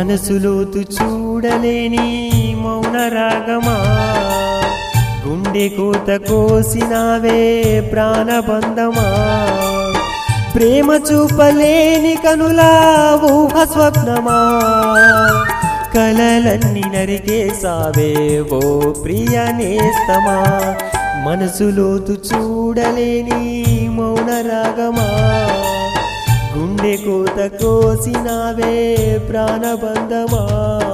మనసులోతు చూడలేని మౌన రాగమా గుండె కోత కోసినావే ప్రాణబంధమా ప్రేమ చూపలేని కనులా ఊహ స్వప్నమా కలలన్నీ నరికేసావే ఓ ప్రియ నేస్తమా మనసులోతు చూడలేని మౌన రాగమా గుండె కోత కోసినావే ప్రాణబంధమా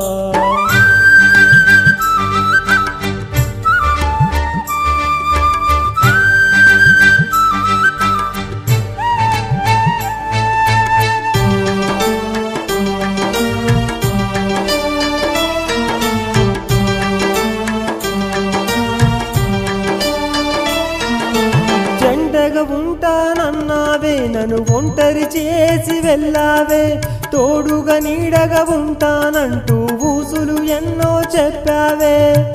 జంటగా ఉంటానన్నావే నన్ను ఒంటరి చేసి వెళ్ళావే తోడుగా నీడగా ఉంటానంటూ ఊసులు ఎన్నో చెప్పావే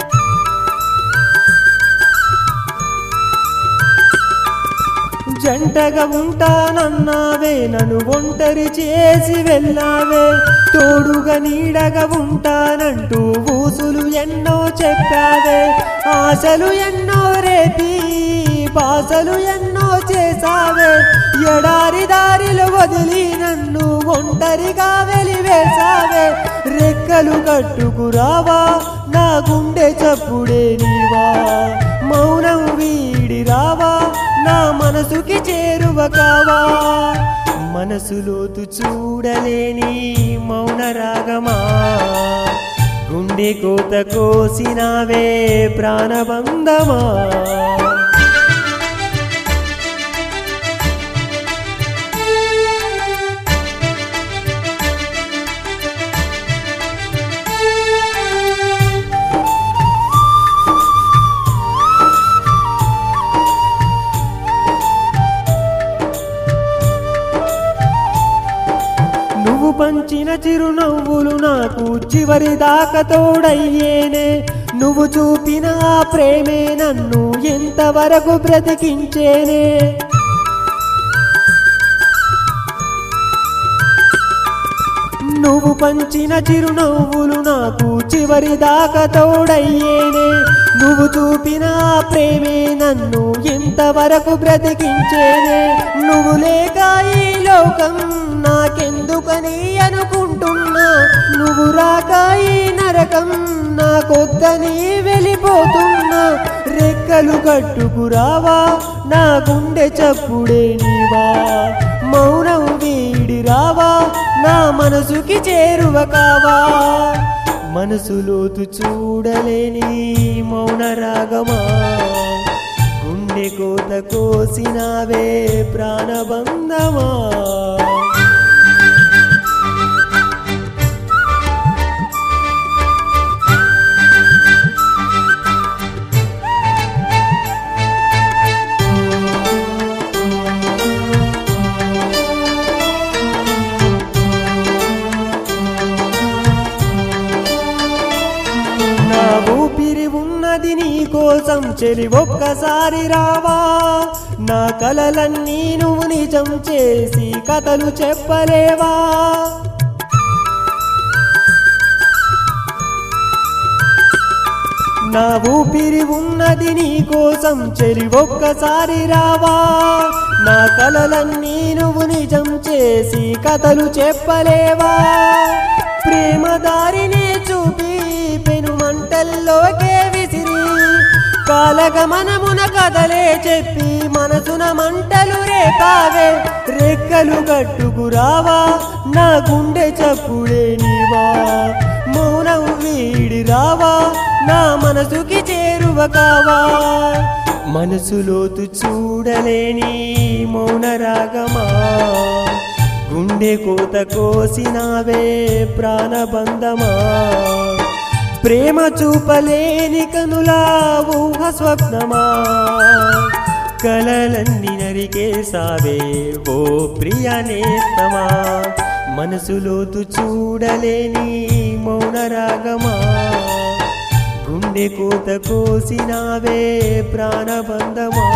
జంటగా ఉంటానన్నావే నన్ను ఒంటరి చేసి వెళ్ళావే తోడుగా నీడగా ఉంటానంటూ ఊసులు ఎన్నో చెప్పావే ఆశలు ఎన్నో రేపి బాసలు ఎన్నో చేసావే ఎడారి దారిలో వదిలి నన్ను ఒంటరిగా వెలివేసావే రెక్కలు కట్టుకురావా నా గుండె చప్పుడే నీవా మౌనం వీడి రావా నా మనసుకి చేరువ కావా మనసులోతు చూడలేని మౌన రాగమా గుండె కోత కోసినావే ప్రాణబంధమా నువ్వు పంచిన చిరునవ్వులు నాకు చివరి దాకా తోడయ్యేనే నువ్వు చూపిన ఆ ప్రేమే నన్ను ఎంతవరకు బ్రతికించేనే నువ్వు పంచిన చిరునవ్వులు నాకు చివరి దాకా తోడయ్యేనే నువ్వు చూపిన ఆ ప్రేమే నన్ను ఎంతవరకు బ్రతికించేనే నువ్వు లేక ఈ లోకం నాకెందుకని అనుకుంటున్నా నువ్వు రాక ఈ నరకం నాకొద్దని వెళ్ళిపోతున్నా రెక్కలు కట్టుకురావా నా గుండె చప్పుడే నీవా మౌనం వీడి రావా నా మనసుకి చేరువ కావా మనసులోతు చూడలేని మౌన రాగమా గుండె కోత కోసినావే ప్రాణబంధమా నా ఊపిరి ఉన్నది నీ కోసం చెలి ఒక్కసారి రావా నా కలలన్నీ నువ్వు నిజం చేసి కథలు చెప్పలేవా నా ఊపిరి ఉన్నది నీ కోసం చెలి ఒక్కసారి రావా నా కలలన్నీ నువ్వు నిజం చేసి కథలు చెప్పలేవా ప్రేమ దారినే చూపి పెను మంటల్లోకే విసిరి కాలగమనమున కథలే చెప్పి మనసున మంటలు రేపావే రెక్కలు కట్టుకురావా నా గుండె చప్పుడే నీవా మౌనం వీడి రావా నా మనసుకి చేరువ కావా మనసులోతు చూడలేని మౌన రాగమా గుండె కోత కోసినావే ప్రాణబంధమా ప్రేమ చూపలేని కనులా ఊహ స్వప్నమా కలలన్నీ నరికేసావే ఓ ప్రియ నేస్తమా మనసులోతు చూడలేని మౌన రాగమా గుండె కోత కోసినావే ప్రాణబంధమా